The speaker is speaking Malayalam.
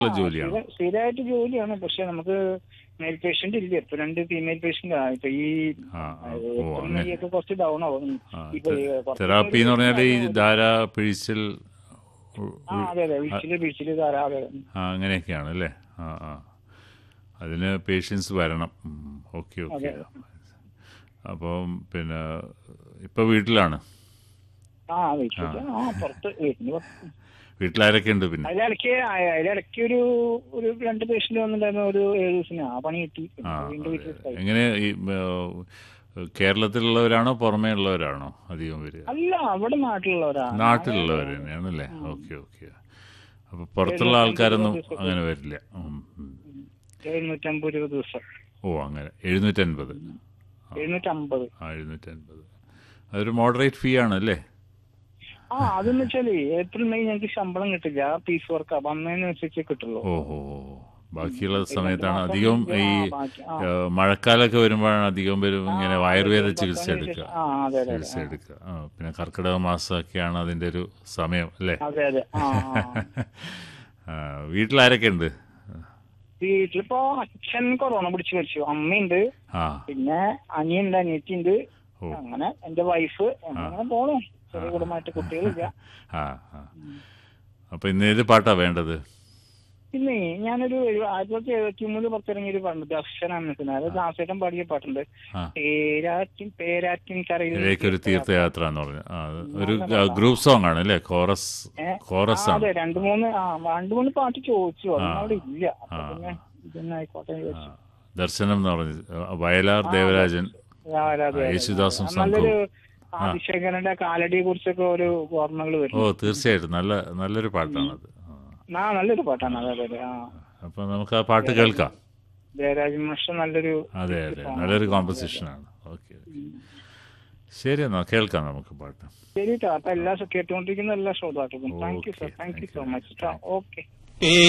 ജോലിയാണ് സ്ഥിര- സ്ഥിരമായിട്ട് ജോലിയാണ് പക്ഷെ നമുക്ക് മെയിൽ പേഷ്യന്റ് ഇല്ല ഇപ്പൊ രണ്ട് ഫീമെയിൽ പേഷ്യന്റ് ഇപ്പൊ ഈ ആ ആ, ഓ അങ്ങനെ ഒക്കെ കുറച്ച് ഡൗൺ ആവും ആ, ഇപ്പൊ ഈ കുറച്ച് തെറാപ്പി എന്ന് പറഞ്ഞാൽ ഈ ധാര പിഴിച്ചിൽ ഉ- ആ അതെ അതെ വീഴ്ചയില് വീഴ്ചയില് ധാരാ അതെ ആ അങ്ങനെയൊക്കെയാണ് അല്ലേ ആ ആ അതിന് പേഷ്യൻസ് വരണം ഓക്കെ ഓക്കെ അപ്പം പിന്നെ ഇപ്പം വീട്ടിലാണ് ആ വീട്ടില് ആ പുറത്ത് വീട്ടിന് പുറത്ത് വീട്ടിലാരൊക്കെ ഉണ്ട് പിന്നെ അതിലിടയ്ക്ക് അതിലിടയ്ക്ക് ഒരു ഒരു രണ്ട് പേഷ്യന്റ് വന്നിട്ടുണ്ടായിരുന്നു ഒരു ഏഴ് ദിവസത്തിന് ആ പണി കിട്ടി ആ വീണ്ടും വീട്ടിൽ പോയി. എങ്ങനെ ഈ ഏ, കേരളത്തിലുള്ളവരാണോ പുറമേ ഉള്ളവരാണോ അധികം വരിക അല്ല അവിടെ നാട്ടിലുള്ളവരാണ് നാട്ടിലുള്ളവർ തന്നെയാണല്ലേ ഓക്കെ ഓക്കെ അപ്പോൾ പുറത്തുള്ള ആൾക്കാരൊന്നും അങ്ങനെ വരില്ല ഉം, ഉം. എഴുന്നൂറ്റമ്പത് രൂപ ദിവസം ഓ അങ്ങനെ എഴുന്നൂറ്റൻപത് എഴുന്നൂറ്റമ്പത് ആ എഴുന്നൂറ്റൻപത് അതൊരു മോഡറേറ്റ് ഫീ ആണ് അല്ലേ ആ അതെന്ന് വെച്ചാല് ഏപ്രിൽ മെയ് ഞങ്ങൾക്ക് ശമ്പളം കിട്ടില്ല പീസ് വർക്ക് വന്നതിനനുസരിച്ച് കിട്ടുള്ളൂ ഓ ഓ ഓ. ബാക്കിയുള്ള സമയത്താണ് അധികം ഈ ആ, ബാക്കി- ആ. ഏ, മഴക്കാലമൊക്കെ വരുമ്പോഴാണ് അധികം പേരും ഇങ്ങനെ ആയുർവേദ ചികിത്സ എടുക്കുക ആ അതെ അതെ ചികിത്സ എടുക്കുക ആ പിന്നെ കർക്കിടക മാസമൊക്കെയാണ് അതിൻ്റെ ഒരു സമയം അല്ലേ അതെ അതെ ആ ആ. ആ, വീട്ടിലാരൊക്കെ ഉണ്ട് വീട്ടിലിപ്പോ അച്ഛൻ കൊറോണ പിടിച്ച് മരിച്ചു അമ്മയുണ്ട് ആ പിന്നെ അനിയുണ്ട് അനിയത്തിയുണ്ട് ഓ. അങ്ങനെ എന്റെ വൈഫ് അങ്ങനെ പോണു ചെറിയ കുടുംബമായിട്ട് കുട്ടികളില്ല ആ ആ അപ്പോൾ ഇന്ന് ഏത് പാട്ടാ വേണ്ടത് പിന്നെ ഞാനൊരു എഴു- ആയിരത്തി തൊള്ളായിരത്തി എഴുപത്തി മൂന്നിൽ പുറത്തിറങ്ങിയ ഒരു പാട്ടുണ്ട് ദർശനം എന്ന അത് ദാസേട്ടൻ പാടിയ പാട്ടുണ്ട് ആ. പേരാറ്റിൻ പേരാറ്റിൻ കരയിൽ ഇതിലേക്കൊരു തീർത്ഥയാത്ര എന്ന് പറഞ്ഞു ആ അത് ഒരു ഗ്രൂപ്പ് സോങ് ആണ് അല്ലേ കോറസ് ഏ? കോറസ് ആ, ആണ് അതെ രണ്ടു മൂന്ന് ആ രണ്ടു മൂന്ന് പാട്ട് ചോദിച്ചു അതൊന്നും ആ. അവിടെ ഇല്ല അപ്പൊ ആ. പിന്നെ ഇതന്നെ ആയിക്കോട്ടെ എന്ന് ആ, വിചാരിച്ചു. ദർശനം എന്ന് പറഞ്ഞത് വയലാർ ദേവരാജൻ ആ, അതെ, അതെ, അതെ. യേശുദാസും അത് നല്ലൊരു സംഘവും ആദിശേഖരന്റെ കാലടിയെ കുറിച്ചൊക്കെ ഒരു ഓർമ്മകൾ ഓ വരും തീർച്ചയായിട്ടും നല്ല നല്ലൊരു പാട്ടാണത് ആ. ആ നല്ലൊരു പാട്ടാണ് അതെ അതെ അതെ ആ അപ്പൊ നമുക്ക് ആ പാട്ട് കേൾക്കാം ജയരാജ് മാഷ നല്ലൊരു അതെ അതെ നല്ലൊരു കോമ്പസിഷനാണ് ഓക്കെ ശരി എന്നാ കേൾക്കാം നമുക്ക് പാട്ട് ശരി ട്ടോ. അപ്പൊ എല്ലാ കേട്ടുകൊണ്ടിരിക്കുന്ന എല്ലാ ശ്രോതാക്കൾക്കും thank you sir thank you so much okay